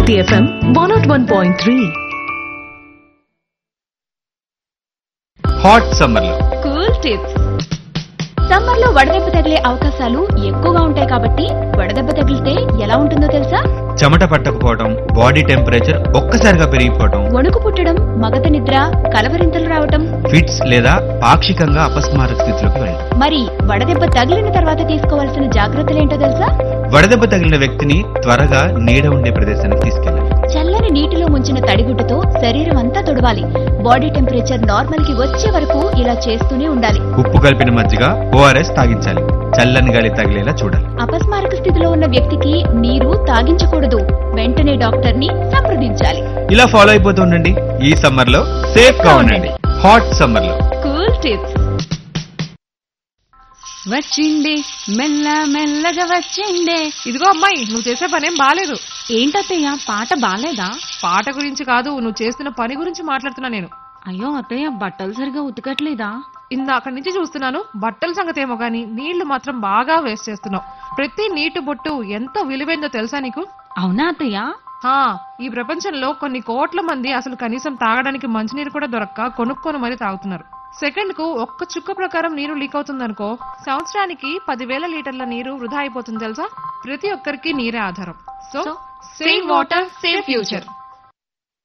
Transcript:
Hit FM 101.3. Hot summer లో cool tips summer లో వడదెబ్బ తగిలే అవకాశాలు ఎక్కువగా ఉంటాయి కాబట్టి వడదెబ్బ తగిలితే ఎలా ఉంటుందో తెలుసా చెమట పట్టకపోవడం బాడీ టెంపరేచర్ ఒక్కసారిగా పెరిగిపోవడం వణుకు పుట్టడం మగత నిద్ర కలవరింతలు రావటం ఫిట్స్ లేదా పాక్షికంగా అపస్మారక స్థితిలోకి వెళ్ళడం మరి వడదెబ్బ తగిలిన తర్వాత తీసుకోవాల్సిన జాగ్రత్తలేంటో తెలుసా వడదెబ్బ తగిలిన వ్యక్తిని త్వరగా నీడ ఉండే ప్రదేశానికి తీసుకెళ్ళాలి చల్లని నీటిలో ముంచిన తడిగుడ్డతో శరీరం అంతా తుడవాలి బాడీ టెంపరేచర్ నార్మల్ కి వచ్చే వరకు ఇలా చేస్తూనే ఉండాలి ఉప్పు కలిపిన మజ్జిగ ఓఆర్ఎస్ తాగించాలి చల్లని గాలి తగిలేలా చూడాలి అపస్మారక స్థితిలో ఉన్న వ్యక్తికి నీరు తాగించకూడదు వెంటనే డాక్టర్ ని సంప్రదించాలి ఇలా ఫాలో అయిపోతూ ఉండండి ఈ సమ్మర్ లో సేఫ్ గా ఉండండి హాట్ సమ్మర్ లో కూల్ టిప్స్ వచ్చిండే మెల్ల మెల్లగా వచ్చిండే ఇదిగో అమ్మాయి నువ్వు చేసే పనేం బాలేదు ఏంటత్తయ్య పాట బాలేదా పాట గురించి కాదు నువ్వు చేస్తున్న పని గురించి మాట్లాడుతున్నా నేను అయ్యో అత్తయ్య బట్టలు సరిగా ఉతకట్లేదా ఇందాక నుంచి చూస్తున్నాను బట్టల సంగతి ఏమో గానీ నీళ్లు మాత్రం బాగా వేస్ట్ చేస్తున్నావు ప్రతి నీటి బొట్టు ఎంత విలువైందో తెలుసా నీకు అవునా అత్తయ్య హా ఈ ప్రపంచంలో కొన్ని కోట్ల మంది అసలు కనీసం తాగడానికి మంచినీరు కూడా దొరక్క కొనుక్కొని మరీ తాగుతున్నారు సెకండ్ కు ఒక్క చుక్క ప్రకారం నీరు లీక్ అవుతుందనుకో సంవత్సరానికి పదివేల లీటర్ల నీరు వృధా అయిపోతుంది తెలుసా ప్రతి ఒక్కరికి నీరే ఆధారం so save water save future